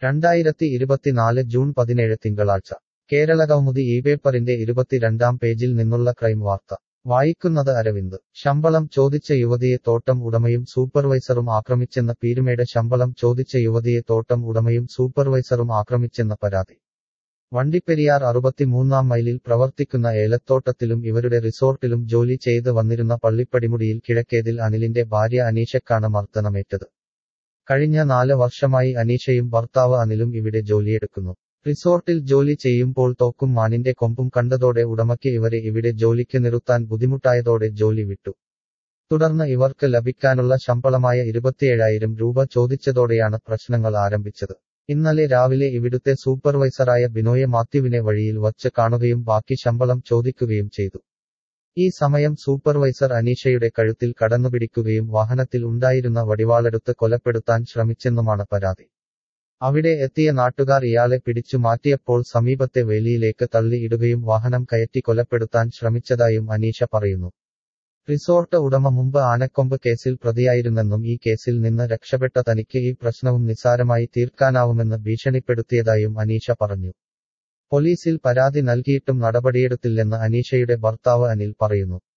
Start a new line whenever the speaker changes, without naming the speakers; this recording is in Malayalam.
രണ്ടായിരത്തി ഇരുപത്തിനാല് ജൂൺ പതിനേഴ് തിങ്കളാഴ്ച കേരളകൗമുദി ഈ പേപ്പറിന്റെ ഇരുപത്തിരണ്ടാം പേജിൽ നിന്നുള്ള ക്രൈം വാർത്ത വായിക്കുന്നത് അരവിന്ദ് ശമ്പളം ചോദിച്ച യുവതിയെ തോട്ടം ഉടമയും സൂപ്പർവൈസറും ആക്രമിച്ചെന്ന പീരുമേട് ശമ്പളം ചോദിച്ച യുവതിയെ തോട്ടം ഉടമയും സൂപ്പർവൈസറും ആക്രമിച്ചെന്ന പരാതി വണ്ടിപ്പെരിയാർ അറുപത്തിമൂന്നാം മൈലിൽ പ്രവർത്തിക്കുന്ന ഏലത്തോട്ടത്തിലും ഇവരുടെ റിസോർട്ടിലും ജോലി ചെയ്ത് വന്നിരുന്ന പള്ളിപ്പടിമുടിയിൽ കിഴക്കേതിൽ അനിലിന്റെ ഭാര്യ അനീഷക്കാണ് മർദ്ദനമേറ്റത് കഴിഞ്ഞ നാല് വർഷമായി അനീഷയും ഭർത്താവ് അനിലും ഇവിടെ ജോലിയെടുക്കുന്നു റിസോർട്ടിൽ ജോലി ചെയ്യുമ്പോൾ തോക്കും മാനിന്റെ കൊമ്പും കണ്ടതോടെ ഉടമയ്ക്ക് ഇവരെ ഇവിടെ ജോലിക്ക് നിർത്താൻ ബുദ്ധിമുട്ടായതോടെ ജോലി വിട്ടു തുടർന്ന് ഇവർക്ക് ലഭിക്കാനുള്ള ശമ്പളമായ ഇരുപത്തിയേഴായിരം രൂപ ചോദിച്ചതോടെയാണ് പ്രശ്നങ്ങൾ ആരംഭിച്ചത് ഇന്നലെ രാവിലെ ഇവിടുത്തെ സൂപ്പർവൈസറായ ബിനോയ് മാത്യുവിനെ വഴിയിൽ വച്ച് കാണുകയും ബാക്കി ശമ്പളം ചോദിക്കുകയും ചെയ്തു ഈ സമയം സൂപ്പർവൈസർ അനീഷയുടെ കഴുത്തിൽ കടന്നുപിടിക്കുകയും വാഹനത്തിൽ ഉണ്ടായിരുന്ന വടിവാളെടുത്ത് കൊലപ്പെടുത്താൻ ശ്രമിച്ചെന്നുമാണ് പരാതി അവിടെ എത്തിയ നാട്ടുകാർ ഇയാളെ പിടിച്ചു മാറ്റിയപ്പോൾ സമീപത്തെ വേലിയിലേക്ക് തള്ളിയിടുകയും വാഹനം കയറ്റി കൊലപ്പെടുത്താൻ ശ്രമിച്ചതായും അനീഷ പറയുന്നു റിസോർട്ട് ഉടമ മുമ്പ് ആനക്കൊമ്പ് കേസിൽ പ്രതിയായിരുന്നെന്നും ഈ കേസിൽ നിന്ന് രക്ഷപ്പെട്ട തനിക്ക് ഈ പ്രശ്നവും നിസ്സാരമായി തീർക്കാനാവുമെന്ന് ഭീഷണിപ്പെടുത്തിയതായും അനീഷ പറഞ്ഞു പോലീസിൽ പരാതി നൽകിയിട്ടും നടപടിയെടുത്തില്ലെന്ന് അനീഷയുടെ ഭർത്താവ് അനിൽ പറയുന്നു